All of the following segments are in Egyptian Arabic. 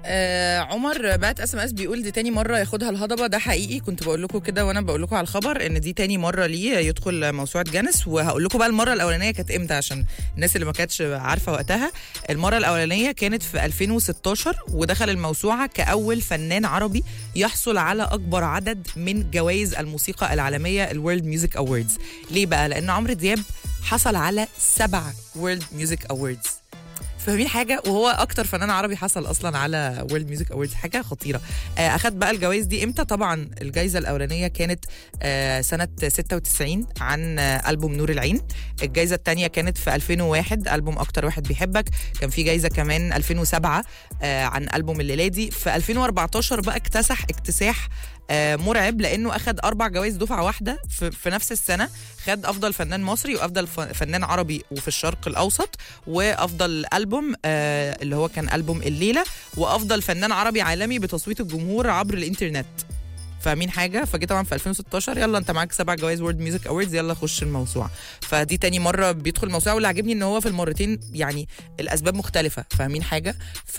آه عمر بعت اس ام اس بيقول دي تاني مره ياخدها الهضبه ده حقيقي كنت بقول لكم كده وانا بقول لكم على الخبر ان دي تاني مره ليه يدخل موسوعه جانس وهقول لكم بقى المره الاولانيه كانت امتى عشان الناس اللي ما كانتش عارفه وقتها المره الاولانيه كانت في 2016 ودخل الموسوعه كاول فنان عربي يحصل على اكبر عدد من جوائز الموسيقى العالميه الورلد ميوزك اووردز ليه بقى لان عمرو دياب حصل على سبع وورلد ميوزك اووردز فاهمين حاجه وهو اكتر فنان عربي حصل اصلا على وورلد ميوزك اووردز حاجه خطيره آه، اخد بقى الجوائز دي امتى طبعا الجائزه الاولانيه كانت آه، سنه 96 عن آه، البوم نور العين الجائزه الثانيه كانت في 2001 البوم اكتر واحد بيحبك كان في جائزه كمان 2007 آه، عن البوم الليله دي في 2014 بقى اكتسح اكتساح آه، مرعب لانه اخد اربع جوائز دفعه واحده في, في نفس السنه خد افضل فنان مصري وافضل ف- فنان عربي وفي الشرق الاوسط وافضل البوم آه، اللي هو كان البوم الليله وافضل فنان عربي عالمي بتصويت الجمهور عبر الانترنت فاهمين حاجه فجي طبعا في 2016 يلا انت معاك سبع جوائز وورد ميوزك اووردز يلا خش الموسوعه فدي تاني مره بيدخل الموسوعه واللي عاجبني ان هو في المرتين يعني الاسباب مختلفه فاهمين حاجه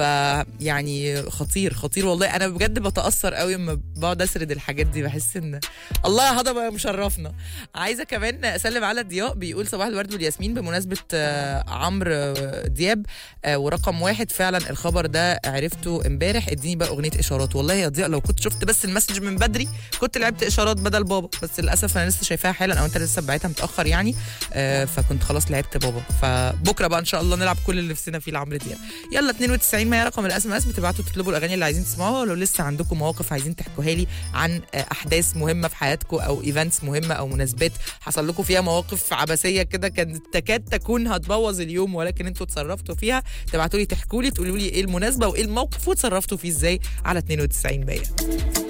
فيعني خطير خطير والله انا بجد بتاثر قوي لما بقعد اسرد الحاجات دي بحس ان الله هضبه مشرفنا عايزه كمان اسلم على ضياء بيقول صباح الورد والياسمين بمناسبه آه، عمرو آه، دياب آه، ورقم واحد فعلا الخبر ده عرفته امبارح اديني بقى اغنيه اشارات والله يا ضياء لو كنت شفت بس المسج من بدري كنت لعبت اشارات بدل بابا بس للاسف انا لسه شايفاها حالا او انت لسه بعتها متاخر يعني آه، فكنت خلاص لعبت بابا فبكره بقى ان شاء الله نلعب كل اللي نفسنا فيه لعمرو دياب يلا 92 ما هي رقم الاس ام اس بتبعتوا تطلبوا الاغاني اللي عايزين تسمعوها ولو لسه عندكم مواقف عايزين تحكوها لي عن آه، احداث مهمه في حياتكم او ايفنتس مهمه او مناسبات حصل لكم فيها مواقف عبثيه كده كانت تكاد تكون هتبوظ اليوم ولكن انتوا اتصرفتوا فيها تبعتوا لي تحكوا لي تقولوا لي ايه المناسبه وايه الموقف وتصرفتوا فيه ازاي على 92 بايه